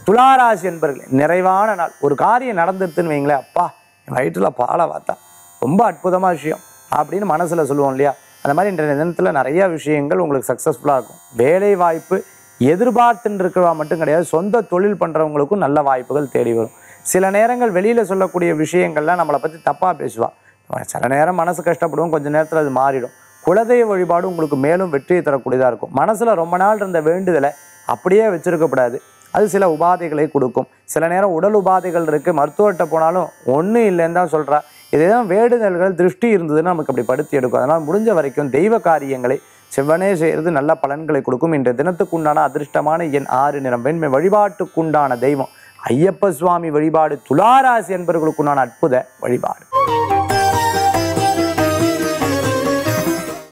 துளாராசி என்பர்களே நிறைவான நாள் ஒரு காரியம் நடந்துருதுன்னு வைங்களேன் அப்பா என் வயிற்றில் பாலை வாத்தா ரொம்ப அற்புதமான விஷயம் அப்படின்னு மனசில் சொல்லுவோம் இல்லையா அந்த மாதிரி இன்றைய தினத்தில் நிறைய விஷயங்கள் உங்களுக்கு சக்ஸஸ்ஃபுல்லாக இருக்கும் வேலை வாய்ப்பு எதிர்பார்த்துன்னு இருக்கிறவா மட்டும் கிடையாது சொந்த தொழில் பண்ணுறவங்களுக்கும் நல்ல வாய்ப்புகள் தேடி வரும் சில நேரங்கள் வெளியில் சொல்லக்கூடிய விஷயங்கள்லாம் நம்மளை பற்றி தப்பாக பேசுவா சில நேரம் மனசு கஷ்டப்படுவோம் கொஞ்ச நேரத்தில் அது மாறிடும் குலதெய்வ வழிபாடு உங்களுக்கு மேலும் வெற்றியை தரக்கூடியதாக இருக்கும் மனசில் ரொம்ப நாள் இருந்த வேண்டுதலை அப்படியே வச்சிருக்கக்கூடாது அது சில உபாதைகளை கொடுக்கும் சில நேரம் உடல் உபாதைகள் இருக்குது மருத்துவர்கிட்ட போனாலும் ஒன்றும் இல்லைன்னு தான் சொல்கிறா இதேதான் வேண்டுதல்கள் திருஷ்டி இருந்ததுன்னு நமக்கு அப்படி படுத்தி எடுக்கும் அதனால் முடிஞ்ச வரைக்கும் தெய்வ காரியங்களை செவ்வனே செய்கிறது நல்ல பலன்களை கொடுக்கும் இன்றைய தினத்துக்குண்டான அதிர்ஷ்டமான எண் ஆறு நிறம் வெண்மை வழிபாட்டுக்குண்டான தெய்வம் ஐயப்ப சுவாமி வழிபாடு துளாராசி என்பவர்களுக்குண்டான அற்புத வழிபாடு